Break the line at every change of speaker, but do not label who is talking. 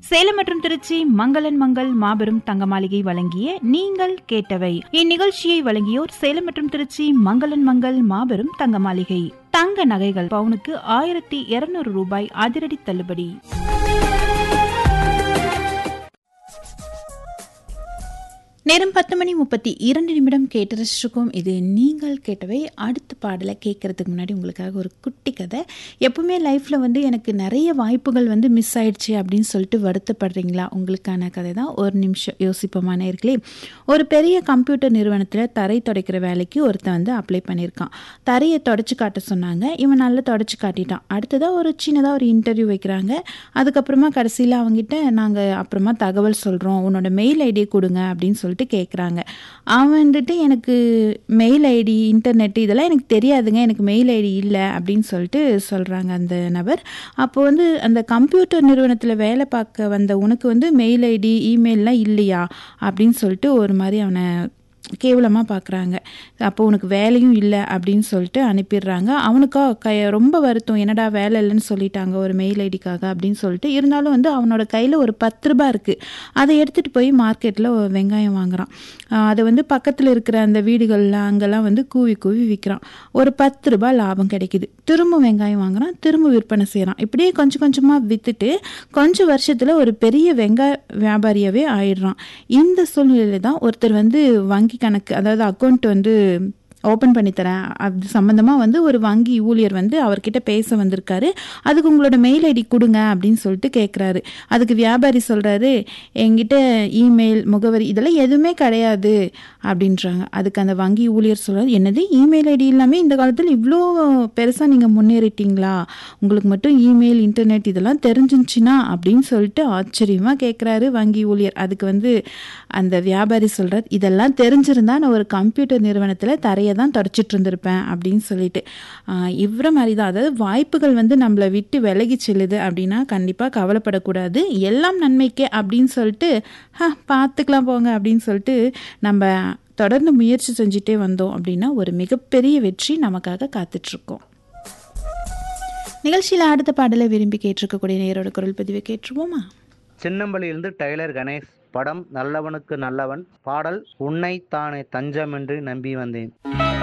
சேலம் மற்றும் திருச்சி மங்களன் மங்கள் மாபெரும் தங்க மாளிகை வழங்கிய நீங்கள் கேட்டவை இந்நிகழ்ச்சியை வழங்கியோர் சேலம் மற்றும் திருச்சி மங்களன் மங்கள் மாபெரும் தங்க மாளிகை தங்க நகைகள் பவுனுக்கு ஆயிரத்தி இருநூறு ரூபாய் அதிரடி தள்ளுபடி நேரம் பத்து மணி முப்பத்தி இரண்டு நிமிடம் கேட்டு ரசிச்சிருக்கோம் இது நீங்கள் கேட்டவை அடுத்த பாடலை கேட்கறதுக்கு முன்னாடி உங்களுக்காக ஒரு குட்டி கதை எப்பவுமே லைஃப்பில் வந்து எனக்கு நிறைய வாய்ப்புகள் வந்து மிஸ் ஆயிடுச்சு அப்படின்னு சொல்லிட்டு வருத்தப்படுறீங்களா உங்களுக்கான கதை தான் ஒரு நிமிஷம் யோசிப்போமான இருக்கலே ஒரு பெரிய கம்ப்யூட்டர் நிறுவனத்தில் தரை துடைக்கிற வேலைக்கு ஒருத்தன் வந்து அப்ளை பண்ணியிருக்கான் தரையை தொடச்சி காட்ட சொன்னாங்க இவன் நல்லா தொடச்சி காட்டிட்டான் அடுத்ததாக ஒரு சின்னதாக ஒரு இன்டர்வியூ வைக்கிறாங்க அதுக்கப்புறமா கடைசியில் அவங்ககிட்ட நாங்கள் அப்புறமா தகவல் சொல்கிறோம் உன்னோட மெயில் ஐடி கொடுங்க அப்படின்னு சொல்லிட்டு கேட்குறாங்க அவன் வந்துட்டு எனக்கு மெயில் ஐடி இன்டர்நெட் இதெல்லாம் எனக்கு தெரியாதுங்க எனக்கு மெயில் ஐடி இல்லை அப்படின்னு சொல்லிட்டு சொல்கிறாங்க அந்த நபர் அப்போ வந்து அந்த கம்ப்யூட்டர் நிறுவனத்தில் வேலை பார்க்க வந்த உனக்கு வந்து மெயில் ஐடி இமெயிலெலாம் இல்லையா அப்படின்னு சொல்லிட்டு ஒரு மாதிரி அவனை கேவலமாக பார்க்குறாங்க அப்போ உனக்கு வேலையும் இல்லை அப்படின்னு சொல்லிட்டு அனுப்பிடுறாங்க அவனுக்கா க ரொம்ப வருத்தம் என்னடா வேலை இல்லைன்னு சொல்லிட்டாங்க ஒரு மெயில் ஐடிக்காக அப்படின்னு சொல்லிட்டு இருந்தாலும் வந்து அவனோட கையில் ஒரு பத்து ரூபாய் இருக்குது அதை எடுத்துகிட்டு போய் மார்க்கெட்டில் வெங்காயம் வாங்குறான் அதை வந்து பக்கத்தில் இருக்கிற அந்த வீடுகளில் அங்கெல்லாம் வந்து கூவி கூவி விற்கிறான் ஒரு பத்து ரூபாய் லாபம் கிடைக்குது திரும்ப வெங்காயம் வாங்குறான் திரும்ப விற்பனை செய்கிறான் இப்படியே கொஞ்சம் கொஞ்சமாக விற்றுட்டு கொஞ்சம் வருஷத்தில் ஒரு பெரிய வெங்காய வியாபாரியாகவே ஆயிடுறான் இந்த சூழ்நிலையில் தான் ஒருத்தர் வந்து வங்கி கணக்கு அதாவது அக்கௌண்ட் வந்து ஓப்பன் பண்ணி தரேன் அது சம்மந்தமாக வந்து ஒரு வங்கி ஊழியர் வந்து அவர்கிட்ட பேச வந்திருக்காரு அதுக்கு உங்களோட மெயில் ஐடி கொடுங்க அப்படின்னு சொல்லிட்டு கேட்குறாரு அதுக்கு வியாபாரி சொல்கிறாரு என்கிட்ட இமெயில் முகவரி இதெல்லாம் எதுவுமே கிடையாது அப்படின்றாங்க அதுக்கு அந்த வங்கி ஊழியர் சொல்கிறார் என்னது இமெயில் ஐடி இல்லாமல் இந்த காலத்தில் இவ்வளோ பெருசாக நீங்கள் முன்னேறிட்டீங்களா உங்களுக்கு மட்டும் இமெயில் இன்டர்நெட் இதெல்லாம் தெரிஞ்சிருந்துச்சின்னா அப்படின்னு சொல்லிட்டு ஆச்சரியமாக கேட்குறாரு வங்கி ஊழியர் அதுக்கு வந்து அந்த வியாபாரி சொல்கிறார் இதெல்லாம் தெரிஞ்சிருந்தா நான் ஒரு கம்ப்யூட்டர் நிறுவனத்தில் தரையை தான் தொடச்சிட்டு இருந்திருப்பேன் அப்படின்னு சொல்லிட்டு இவ்வளோ மாதிரி தான் அதாவது வாய்ப்புகள் வந்து நம்மளை விட்டு விலகி செல்லுது அப்படின்னா கண்டிப்பாக கவலைப்படக்கூடாது எல்லாம் நன்மைக்கே அப்படின்னு சொல்லிட்டு ஹ பார்த்துக்கலாம் போங்க அப்படின்னு சொல்லிட்டு நம்ம தொடர்ந்து முயற்சி செஞ்சுட்டே வந்தோம் அப்படின்னா ஒரு மிகப்பெரிய வெற்றி நமக்காக காத்துட்ருக்கோம் நிகழ்ச்சியில் அடுத்த பாடலை விரும்பி கேட்டிருக்கக்கூடிய நேரோட குரல் பதிவை கேட்டுருவோமா
சின்னம்பலியிலிருந்து டெய்லர் கணேஷ் படம் நல்லவனுக்கு நல்லவன் பாடல் உன்னை தானே தஞ்சம் என்று நம்பி வந்தேன்